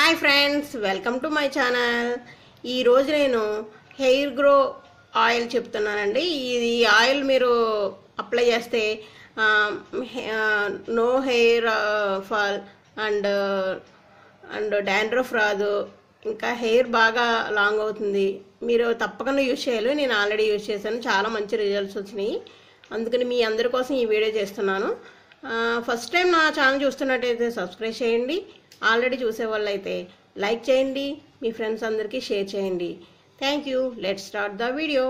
hi friends welcome to my channel ఈరోజు నేను hair grow oil చెప్తున్నానండి ఇది ఆయిల్ మీరు అప్లై చేస్తే no hair fall and and dandruff రాదు ఇంకా హెయిర్ బాగా లాంగ్ అవుతుంది మీరు తప్పకుండా యూజ్ చేయాలి నేను ఆల్రెడీ యూజ్ చేశాను చాలా మంచి రిజల్ట్స్ వచ్చినాయి అందుకని మీ అందరి కోసం ఈ వీడియో చేస్తున్నాను ఫస్ట్ టైం నా ఛానల్ చూస్తున్నట్టయితే సబ్స్క్రైబ్ చేయండి ఆల్రెడీ చూసే వాళ్ళు అయితే లైక్ చేయండి మీ ఫ్రెండ్స్ అందరికీ షేర్ చేయండి thank you let start the video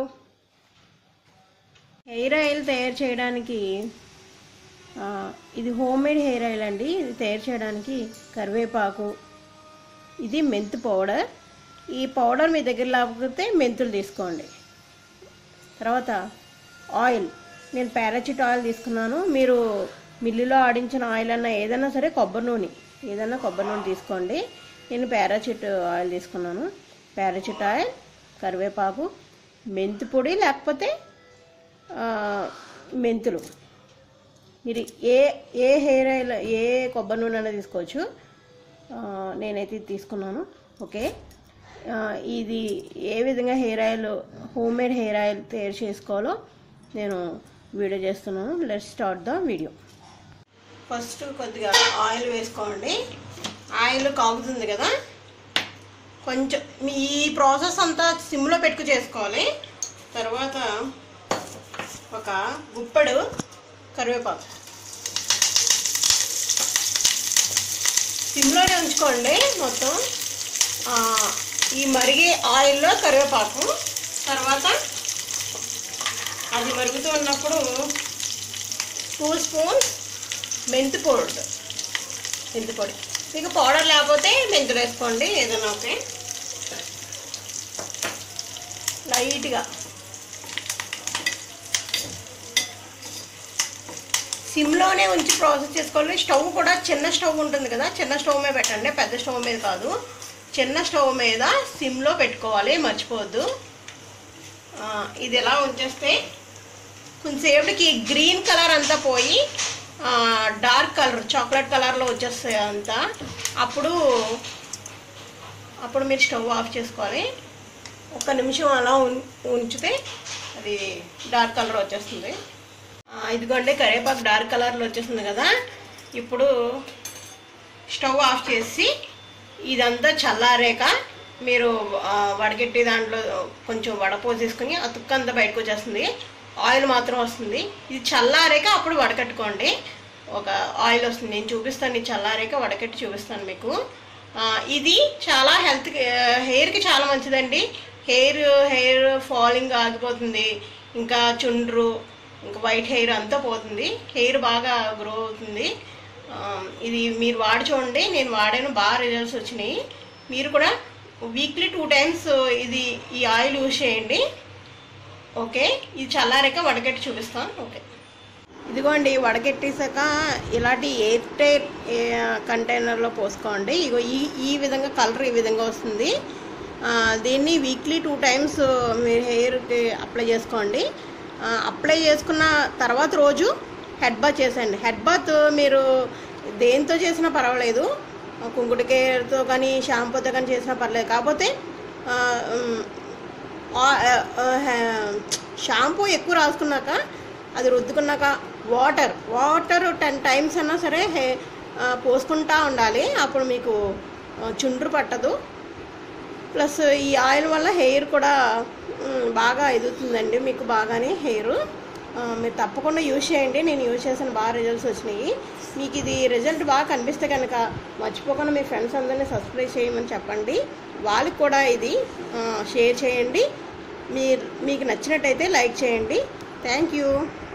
hair oil తయారు చేయడానికి ఆ, ఇది హోమ్ మేడ్ హెయిర్ ఆయిల్ అండి ఇది తయారు చేయడానికి కరివేపాకు ఇది మెంతు పౌడర్ ఈ పౌడర్ మీ దగ్గర లేకపోతే మెంతులు తీసుకోండి తర్వాత ఆయిల్ నేను పారాచిట్ ఆయిల్ తీసుకున్నాను మీరు మిల్లులో ఆడించిన ఆయిల్ అన్న ఏదైనా సరే కొబ్బరి నూనె ఏదైనా కొబ్బరి నూనె తీసుకోండి నేను పారాచిట్ ఆయిల్ తీసుకున్నాను పారాచిట్ ఆయిల్ కరివేపాకు మెంతి పొడి లేకపోతే ఆ, మెంతులు మీరు ఏ ఏ హెయిర్ ఆయిల్ ఏ కొబ్బరి నూనె అయినా తీసుకోవచ్చు ఆ, నేనైతే ఇది తీసుకున్నాను ఓకే ఆ, ఇది ఏ విధంగా hair oil home made hair oil తయారు చేసుకోవాలో నేను వీడియో చేస్తున్నాను let start the video first కొద్దిగా ఆయిల్ వేసుకోండి ఆయిల్ కాగుతుంది కదా కొంచెం మీ ఈ ప్రాసెస్ అంతా సిమ్లో పెట్టుకు చేసుకోవాలి తర్వాత ఒక గుప్పెడు కరివేపాకు సిమ్లోనే ఉంచుకోండి మొత్తం ఆ, ఈ మరిగే ఆయిల్లో కరివేపాకు తర్వాత అది మరుగుతూ ఉన్నప్పుడు టూ స్పూన్స్ మెంతి పౌడర్ మెంతి పొడి మీకు పౌడర్ లేకపోతే మెంతులు వేసుకోండి ఏదైనా ఓకే లైట్గా సిమ్లోనే ఉంచి ప్రాసెస్ చేసుకోవాలి స్టవ్ కూడా చిన్న స్టవ్ ఉంటుంది కదా చిన్న స్టవ్ మీద పెట్టండి పెద్ద స్టవ్ మీద కాదు చిన్న స్టవ్ మీద సిమ్లో పెట్టుకోవాలి మర్చిపోవద్దు ఆ, ఇది ఎలా ఉంచేస్తే కొంతసేపటికి గ్రీన్ కలర్ అంతా పోయి ఆ, డార్క్ కలర్ చాక్లెట్ కలర్లో వచ్చేస్తాయి అంతా అప్పుడు అప్పుడు మీరు స్టవ్ ఆఫ్ చేసుకోవాలి ఒక నిమిషం అలా ఉం- ఉంచితే అది డార్క్ కలర్ వచ్చేస్తుంది ఆ, ఇదిగోండి కరివేపాకు డార్క్ కలర్లో వచ్చేస్తుంది కదా ఇప్పుడు స్టవ్ ఆఫ్ చేసి ఇదంతా చల్లారాక మీరు ఆ, వడగట్టి దాంట్లో కొంచెం వడపోసేసుకుని ఆ తుక్క అంతా బయటకు వచ్చేస్తుంది ఆయిల్ మాత్రం వస్తుంది ఇది చల్లారాక అప్పుడు వడకట్టుకోండి ఒక ఆయిల్ వస్తుంది నేను చూపిస్తాను ఇది చల్లారాక వడకట్టి చూపిస్తాను మీకు ఆ, ఇది చాలా హెల్త్ హెయిర్కి చాలా మంచిదండి హెయిర్ హెయిర్ ఫాలింగ్ ఆగిపోతుంది ఇంకా చుండ్రు ఇంకా వైట్ హెయిర్ అంతా పోతుంది హెయిర్ బాగా గ్రో అవుతుంది ఆ, ఇది మీరు వాడి చూడండి నేను వాడాను బాగా రిజల్ట్స్ వచ్చినాయి మీరు కూడా వీక్లీ టూ టైమ్స్ ఇది ఈ ఆయిల్ యూజ్ చేయండి ఓకే ఇది చల్లారాక వడగట్టి చూపిస్తాను ఓకే ఇదిగోండి వడగట్టేసాక ఇలాంటి ఎయిర్ టైట్ కంటైనర్లో పోసుకోండి ఇగో ఈ ఈ విధంగా కలర్ ఈ విధంగా వస్తుంది ఆ, దీన్ని వీక్లీ టూ టైమ్స్ మీరు హెయిర్కి అప్లై చేసుకోండి ఆ, అప్లై చేసుకున్న తర్వాత రోజు హెడ్ బాత్ చేసండి హెడ్ బాత్ మీరు దేంతో చేసినా పర్వాలేదు కుంకుటికేతో కానీ షాంపూతో కానీ చేసినా పర్లేదు కాకపోతే ఆ, ఉమ్, ఆ- ఆ, హె- షాంపూ ఎక్కువ రాసుకున్నాక అది రుద్దుకున్నాక వాటర్ వాటర్ టెన్ టైమ్స్ అన్నా సరే హే ఆ, పోసుకుంటా ఉండాలి అప్పుడు మీకు ఆ, చుండ్రు పట్టదు ప్లస్ ఈ ఆయిల్ వల్ల హెయిర్ కూడా మ్, బాగా ఎదుగుతుందండి మీకు బాగానే హెయిర్ మీరు తప్పకుండా యూజ్ చేయండి నేను యూజ్ చేసిన బాగా రిజల్ట్స్ వచ్చినాయి మీకు ఇది రిజల్ట్ బాగా కనిపిస్తే కనుక మర్చిపోకుండా మీ ఫ్రెండ్స్ అందరినీ సబ్స్క్రైబ్ చేయమని చెప్పండి వాళ్ళకి కూడా ఇది ఆ, షేర్ చేయండి మీరు మీకు నచ్చినట్టయితే లైక్ చేయండి థ్యాంక్ యూ